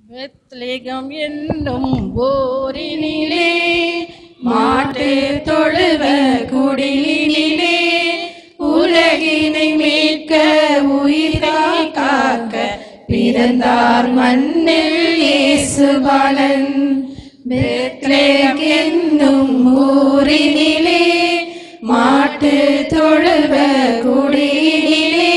பெத்லெகம் என்னும் போரினிலே மாட்டு தொழுவ குடிலினிலே உலகினை மீட்க உயிரை காக்க பிறந்தார் மண்ணில் இயேசுபாலன் பெத்லெகம் என்னும் ஊரினிலே மாட்டு தொழுவ குடியினிலே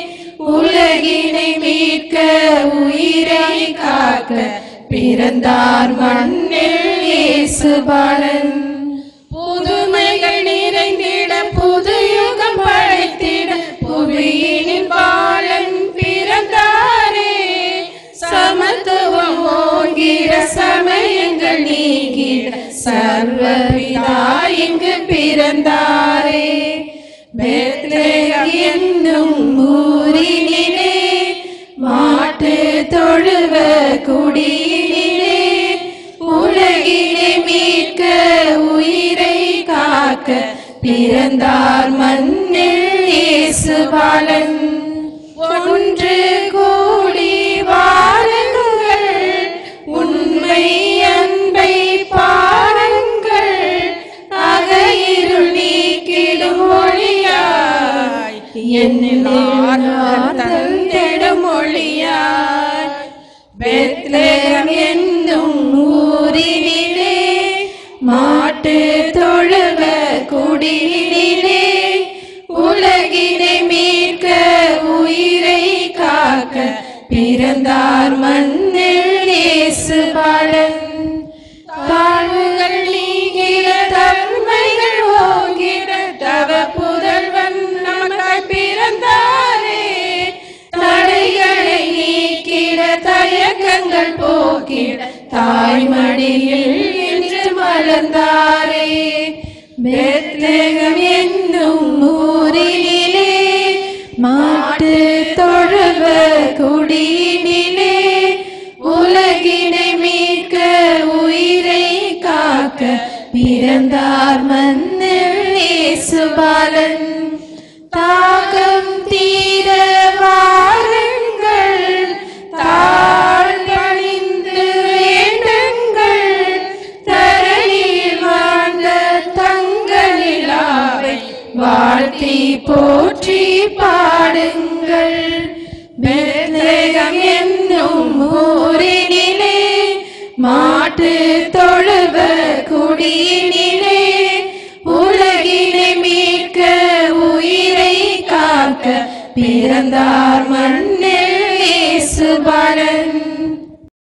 உலகினை மீட்க உயிரை காக்க பிறந்தார் மண்ணில் இயேசுபாலன் புதுமைகள் நிறைந்திட புது யுகம் படைத்திட புவியினில் பாலன் பிறந்தாரே சமத்துவம் ஓங்கிட சமயங்கள் நீங்கிட சர்வபிதா இங்கு பிறந்தாரே பெத்லெகேம் என்னும் ஊரினிலே மாட்டு தொழுவ குடியினிலே உலகினை மீட்க உயிரை காக்க பிறந்தார் மண்ணில் இயேசுபாலன் ஒன்று கூடி வாருங்கள் உண்மை அன்பை பாருங்கள் அகையிருள் நீக்கிடும் ஒளியாய் என்னில் தந்திடும் ஒளியாய் பெத்லெகேம் என்னும் ஊரினிலே மாட்டு தொழுவ குடியினிலே உலகினை மீட்க உயிரை காக்க பிறந்தார் மண்ணில் இயேசுபாலன் தாழ்வுகள் நீங்கிட தன்மைகள் ஓங்கிட தவ புதல்வன் நமக்காய் பிறந்தாரே தடைகளை நீக்கிட தயக்கங்கள் போக்கிட தாய்மடியில் என்று மலர்ந்தாரே பெத்லெகேம் என்னும் ஊரினிலே மாட்டு தொழுவ குடியினிலே உலகினை மீட்க உயிரை காக்க பிறந்தார் மண்ணில் இயேசுபாலன் தாகம் தீர வாருங்கள் தாழ் பணிந்து வேண்டுங்கள் தரையில் வாழ்ந்த தங்க நிலாவை வாழ்த்தி போற்றி பாடுங்கள் பெத்லெகேம் என்னும் ஊரினிலே மாட்டு தொழுவ குடியினிலே உலகினை மீட்க உயிரை காக்க பிறந்தார் மண்